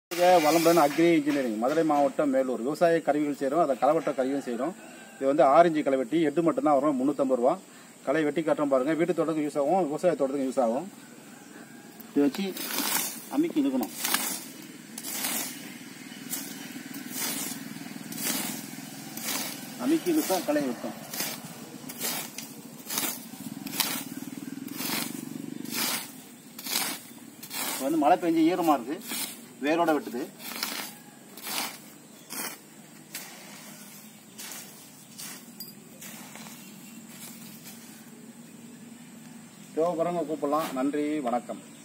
வளம்புடன் agri engineering Madurai மாவட்டம் மேலூர் விவசாய கருவிகள் செய்கிறோம் அதை களவட்ட கருவியும் செய்கிறோம் இது வந்து ஆரஞ்சு களை வெட்டி எட்டு மட்டும்தான் வரும் முந்நூற்றம்பது ரூபா களை வெட்டி காட்டுறோம் பாருங்க வீட்டு தோட்டத்துக்கு யூஸ் ஆகும் விவசாய தோட்டத்துக்கு யூஸ் ஆகும் இது வச்சு அமுக்கி இழுக்கணும் அமுக்கி இழுத்தா களை வெட்டும் இப்போ வந்து மழை பெஞ்சு ஈரமா இருக்கு வேரோட வெட்டுது தேவைப்படுறவங்க கூப்பிடலாம் நன்றி வணக்கம்